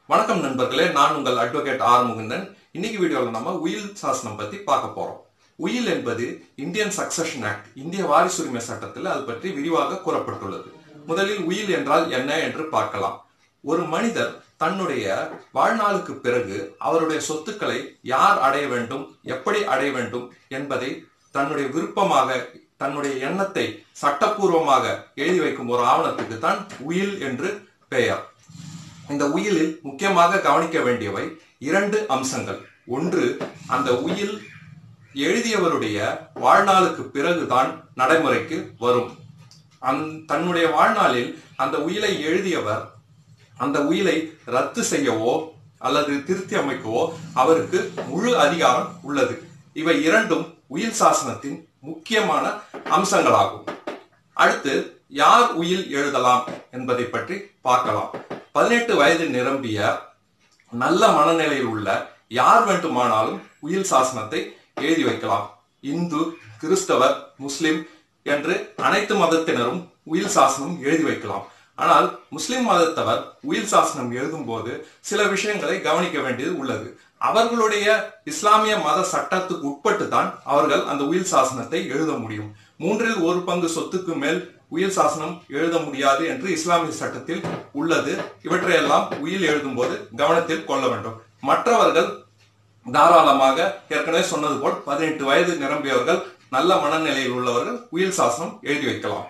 வணக்கம் நண்பர்களே நான் உங்கள் அட்வொகேட் ஆர் முகுந்தன் இன்னைக்கு வீடியோவில் நம்ம உயில் சாசனம் பத்தி பார்க்க போறோம் உயில் என்பது இந்தியன் சக்சஷன் ஆக்ட் இந்திய வாரிசுரிமை சட்டத்தில் அது பற்றி விரிவாக கூறப்பட்டுள்ளது முதலில் உயில் என்றால் என்ன என்று பார்க்கலாம் ஒரு மனிதர் தன்னுடைய வாழ்நாளுக்கு பிறகு அவருடைய சொத்துக்களை யார் அடைய வேண்டும் எப்படி அடைய வேண்டும் என்பதை தன்னுடைய விருப்பமாக தன்னுடைய எண்ணத்தை சட்டப்பூர்வமாக எழுதி வைக்கும் ஒரு ஆவணத்துக்கு தான் உயில் என்று பெயர் இந்த உயிலில் முக்கியமாக கவனிக்க வேண்டியவை இரண்டு அம்சங்கள் ஒன்று அந்த உயில் எழுதியவருடைய வாழ்நாளுக்கு பிறகுதான் நடைமுறைக்கு வரும் அந் தன்னுடைய வாழ்நாளில் அந்த உயிலை எழுதியவர் அந்த உயிலை ரத்து செய்யவோ அல்லது திருத்தி அமைக்கவோ அவருக்கு முழு அதிகாரம் உள்ளது இவை இரண்டும் உயில் சாசனத்தின் முக்கியமான அம்சங்களாகும் அடுத்து யார் உயில் எழுதலாம் என்பதை பற்றி பார்க்கலாம் பதினெட்டு வயது நிரம்பிய நல்ல மனநிலையில் உள்ள யார் வேண்டுமானாலும் உயில் சாசனத்தை எழுதி வைக்கலாம் இந்து கிறிஸ்தவர் முஸ்லிம் என்று அனைத்து மதத்தினரும் உயில் சாசனம் எழுதி வைக்கலாம் ஆனால் முஸ்லிம் மதத்தவர் உயில் சாசனம் எழுதும் போது சில விஷயங்களை கவனிக்க வேண்டியது உள்ளது அவர்களுடைய இஸ்லாமிய மத சட்டத்துக்கு உட்பட்டு தான் அவர்கள் அந்த உயில் சாசனத்தை எழுத முடியும் மூன்றில் ஒரு பங்கு சொத்துக்கு மேல் உயில் சாசனம் எழுத முடியாது என்று இஸ்லாமிய சட்டத்தில் உள்ளது இவற்றையெல்லாம் உயில் எழுதும் போது கவனத்தில் கொள்ள வேண்டும் மற்றவர்கள் தாராளமாக ஏற்கனவே சொன்னது போல் பதினெட்டு வயது நிரம்பியவர்கள் நல்ல மனநிலையில் உள்ளவர்கள் உயில் சாசனம் எழுதி வைக்கலாம்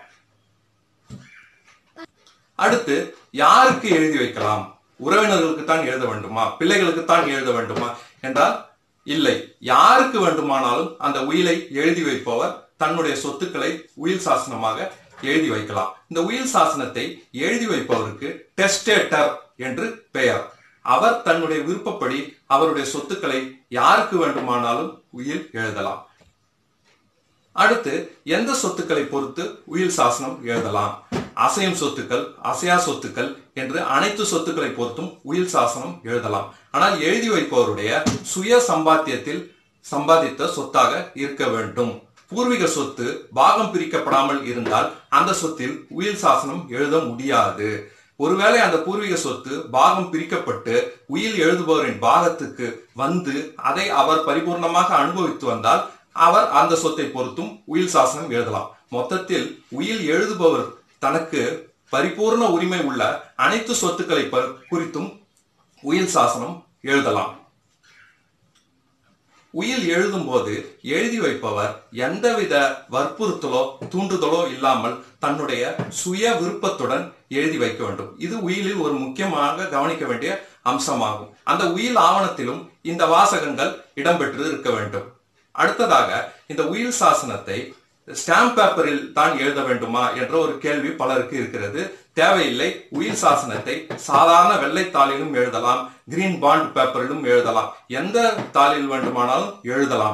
அடுத்து யாருக்கு எழுதி வைக்கலாம் உறவினர்களுக்கு தான் எழுத வேண்டுமா பிள்ளைகளுக்கு தான் எழுத வேண்டுமா என்றால் இல்லை யாருக்கு வேண்டுமானாலும் அந்த உயிலை எழுதி வைப்பவர் தன்னுடைய சொத்துக்களை உயில் சாசனமாக எழுதி வைக்கலாம் இந்த உயில் சாசனத்தை எழுதி வைப்பவருக்கு டெஸ்டேட்டர் என்று பெயர் அவர் தன்னுடைய விருப்பப்படி அவருடைய சொத்துக்களை யாருக்கு வேண்டுமானாலும் உயில் எழுதலாம் அடுத்து எந்த சொத்துக்களை பொறுத்து உயில் சாசனம் எழுதலாம் அசையும் சொத்துக்கள் அசையா சொத்துக்கள் என்று அனைத்து சொத்துக்களை பொறுத்தும் உயில் சாசனம் எழுதலாம் ஆனால் எழுதி வைப்பவருடைய சுய சம்பாத்தியத்தில் சம்பாதித்த சொத்தாக இருக்க வேண்டும் பூர்வீக சொத்து பாகம் பிரிக்கப்படாமல் இருந்தால் அந்த சொத்தில் உயில் சாசனம் எழுத முடியாது ஒருவேளை அந்த பூர்வீக சொத்து பாகம் பிரிக்கப்பட்டு உயில் எழுதுபவரின் பாகத்துக்கு வந்து அதை அவர் பரிபூர்ணமாக அனுபவித்து வந்தால் அவர் அந்த சொத்தை பொறுத்தும் உயில் சாசனம் எழுதலாம் மொத்தத்தில் உயில் எழுதுபவர் தனக்கு பரிபூர்ண உரிமை உள்ள அனைத்து சொத்துக்களை குறித்தும் உயில் சாசனம் எழுதலாம் உயில் எழுதும் போது எழுதி வைப்பவர் எந்தவித வற்புறுத்தலோ தூண்டுதலோ இல்லாமல் தன்னுடைய சுய விருப்பத்துடன் எழுதி வைக்க வேண்டும் இது உயிலில் ஒரு முக்கியமாக கவனிக்க வேண்டிய அம்சமாகும் அந்த உயில் ஆவணத்திலும் இந்த வாசகங்கள் இடம்பெற்று இருக்க வேண்டும் அடுத்ததாக இந்த உயில் சாசனத்தை ஸ்டாம்ப் பேப்பரில் தான் எழுத வேண்டுமா என்ற ஒரு கேள்வி பலருக்கு இருக்கிறது தேவையில்லை உயில் சாசனத்தை சாதாரண வெள்ளை தாளிலும் எழுதலாம் கிரீன் பாண்ட் பேப்பரிலும் எழுதலாம் எந்த தாளில் வேண்டுமானாலும் எழுதலாம்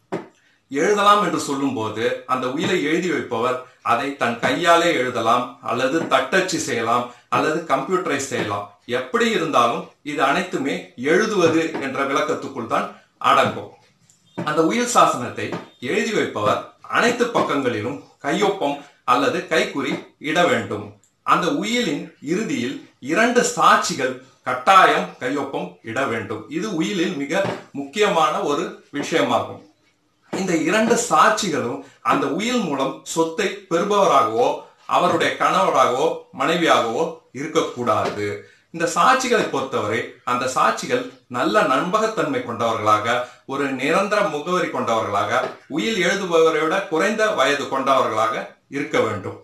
எழுதலாம் என்று சொல்லும் போது அந்த உயிலை எழுதி வைப்பவர் அதை தன் கையாலே எழுதலாம் அல்லது தட்டச்சு செய்யலாம் அல்லது கம்ப்யூட்டரைஸ் செய்யலாம் எப்படி இருந்தாலும் இது அனைத்துமே எழுதுவது என்ற விளக்கத்துக்குள் தான் அடங்கும் அந்த உயில் சாசனத்தை எழுதி வைப்பவர் அனைத்து பக்கங்களிலும் கையொப்பம் அல்லது கைக்குறி இட வேண்டும் அந்த உயிலின் இறுதியில் இரண்டு சாட்சிகள் கட்டாயம் கையொப்பம் இட வேண்டும் இது உயிலில் மிக முக்கியமான ஒரு விஷயமாகும் இந்த இரண்டு சாட்சிகளும் அந்த உயில் மூலம் சொத்தை பெறுபவராகவோ அவருடைய கணவராகவோ மனைவியாகவோ இருக்கக்கூடாது இந்த சாட்சிகளை பொறுத்தவரை அந்த சாட்சிகள் நல்ல நம்பகத்தன்மை கொண்டவர்களாக ஒரு நிரந்தர முகவரி கொண்டவர்களாக உயில் எழுதுபவரை விட குறைந்த வயது கொண்டவர்களாக இருக்க வேண்டும்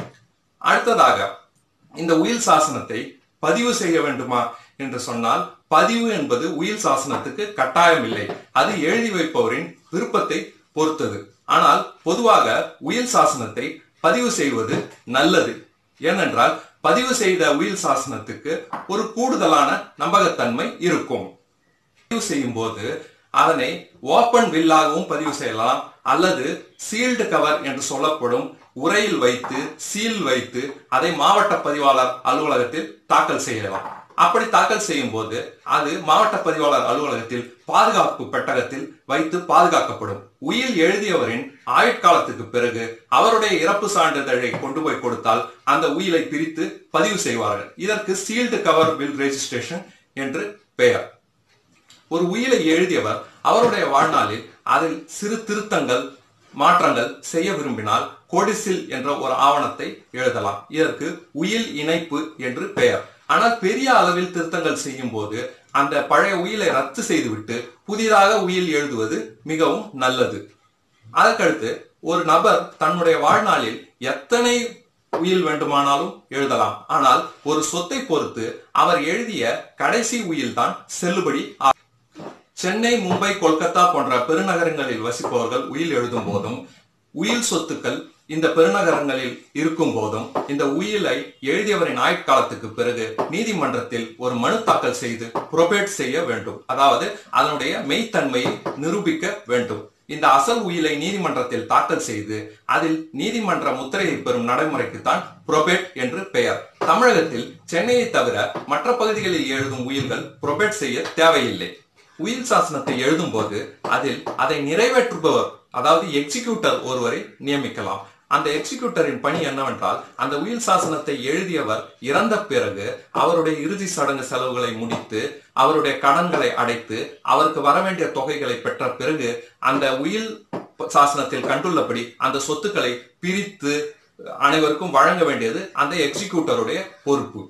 அடுத்ததாக இந்த உயில் சாசனத்தை பதிவு செய்ய வேண்டுமா என்று சொன்னால் பதிவு என்பது உயில் சாசனத்துக்கு கட்டாயம் இல்லை அது எழுதி வைப்பவரின் விருப்பத்தை பொறுத்தது ஆனால் பொதுவாக உயில் சாசனத்தை பதிவு செய்வது நல்லது ஏனென்றால் பதிவு செய்த உயில் சாசனத்துக்கு ஒரு கூடுதலான நம்பகத்தன்மை இருக்கும் பதிவு செய்யும் போது அதனை ஓபன் வில்லாகவும் பதிவு செய்யலாம் அல்லது சீல்டு கவர் என்று சொல்லப்படும் உரையில் வைத்து சீல் வைத்து அதை மாவட்ட பதிவாளர் அலுவலகத்தில் தாக்கல் செய்யலாம் அப்படி தாக்கல் செய்யும் போது அது மாவட்ட பதிவாளர் அலுவலகத்தில் பாதுகாப்பு பெட்டகத்தில் வைத்து பாதுகாக்கப்படும் உயில் எழுதியவரின் ஆயுட்காலத்துக்கு பிறகு அவருடைய இறப்பு சான்றிதழை கொண்டு போய் கொடுத்தால் அந்த உயிலை பிரித்து பதிவு செய்வார்கள் இதற்கு சீல்டு கவர் வில் ரெஜிஸ்ட்ரேஷன் என்று பெயர் ஒரு உயிலை எழுதியவர் அவருடைய வாழ்நாளில் அதில் சிறு திருத்தங்கள் மாற்றங்கள் செய்ய விரும்பினால் கோடிசில் என்ற ஒரு ஆவணத்தை எழுதலாம் இதற்கு உயில் இணைப்பு என்று பெயர் ஆனால் பெரிய அளவில் திருத்தங்கள் செய்யும் போது அந்த பழைய உயிலை ரத்து செய்துவிட்டு புதிதாக உயில் எழுதுவது மிகவும் நல்லது அதற்கடுத்து ஒரு நபர் தன்னுடைய வாழ்நாளில் எத்தனை உயில் வேண்டுமானாலும் எழுதலாம் ஆனால் ஒரு சொத்தை பொறுத்து அவர் எழுதிய கடைசி உயில் தான் செல்லுபடி ஆகும். சென்னை மும்பை கொல்கத்தா போன்ற பெருநகரங்களில் வசிப்பவர்கள் உயில் எழுதும் போதும் உயில் சொத்துக்கள் இந்த பெருநகரங்களில் இருக்கும் போதும் இந்த உயிலை எழுதியவரின் ஆயுட்காலத்துக்கு பிறகு நீதிமன்றத்தில் ஒரு மனு தாக்கல் செய்து புரோபேட் செய்ய வேண்டும் அதாவது அதனுடைய மெய்த்தன்மையை நிரூபிக்க வேண்டும் இந்த அசல் உயிலை நீதிமன்றத்தில் தாக்கல் செய்து அதில் நீதிமன்ற முத்திரையை பெறும் நடைமுறைக்கு தான் புரோபேட் என்று பெயர் தமிழகத்தில் சென்னையை தவிர மற்ற பகுதிகளில் எழுதும் உயில்கள் புரோபேட் செய்ய தேவையில்லை உயில் சாசனத்தை எழுதும் போது அதில் அதை நிறைவேற்றுபவர் அதாவது எக்ஸிக்யூட்டர் ஒருவரை நியமிக்கலாம் அந்த எக்ஸிக்யூட்டரின் பணி என்னவென்றால் அந்த உயில் சாசனத்தை எழுதியவர் இறந்த பிறகு அவருடைய இறுதி சடங்கு செலவுகளை முடித்து அவருடைய கடன்களை அடைத்து அவருக்கு வர வேண்டிய தொகைகளை பெற்ற பிறகு அந்த உயில் சாசனத்தில் கண்டுள்ளபடி அந்த சொத்துக்களை பிரித்து அனைவருக்கும் வழங்க வேண்டியது அந்த எக்ஸிக்யூட்டருடைய பொறுப்பு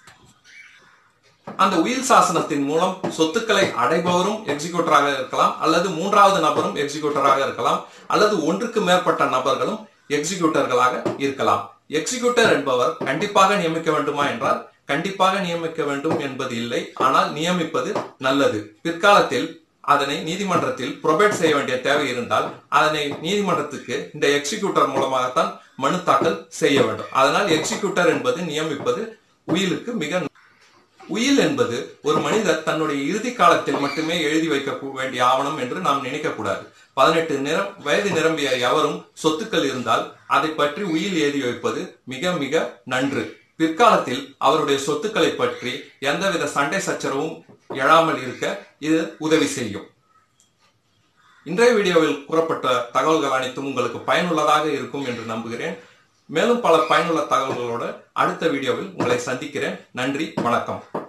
அந்த உயில் சாசனத்தின் மூலம் சொத்துக்களை அடைபவரும் எக்ஸிக்யூட்டராக இருக்கலாம் அல்லது மூன்றாவது நபரும் எக்ஸிக்யூட்டராக இருக்கலாம் அல்லது ஒன்றுக்கு மேற்பட்ட நபர்களும் எக்ஸிக்யூட்டர்களாக இருக்கலாம் எக்ஸிக்யூட்டர் என்பவர் கண்டிப்பாக நியமிக்க வேண்டுமா என்றால் கண்டிப்பாக நியமிக்க வேண்டும் என்பது இல்லை ஆனால் நியமிப்பது நல்லது பிற்காலத்தில் அதனை நீதிமன்றத்தில் புரொபேட் செய்ய வேண்டிய தேவை இருந்தால் அதனை நீதிமன்றத்துக்கு இந்த எக்ஸிக்யூட்டர் மூலமாகத்தான் மனு தாக்கல் செய்ய வேண்டும் அதனால் எக்ஸிக்யூட்டர் என்பது நியமிப்பது உயிலுக்கு மிக உயில் என்பது ஒரு மனிதர் தன்னுடைய இறுதி காலத்தில் மட்டுமே எழுதி வைக்க வேண்டிய ஆவணம் என்று நாம் நினைக்க கூடாது பதினெட்டு நிறம் வயது நிரம்பிய எவரும் சொத்துக்கள் இருந்தால் அதை பற்றி உயில் எழுதி வைப்பது மிக மிக நன்று பிற்காலத்தில் அவருடைய சொத்துக்களை பற்றி எந்தவித சண்டை சச்சரவும் எழாமல் இருக்க இது உதவி செய்யும் இன்றைய வீடியோவில் கூறப்பட்ட தகவல்கள் அனைத்தும் உங்களுக்கு பயனுள்ளதாக இருக்கும் என்று நம்புகிறேன் மேலும் பல பயனுள்ள தகவல்களோடு அடுத்த வீடியோவில் உங்களை சந்திக்கிறேன் நன்றி வணக்கம்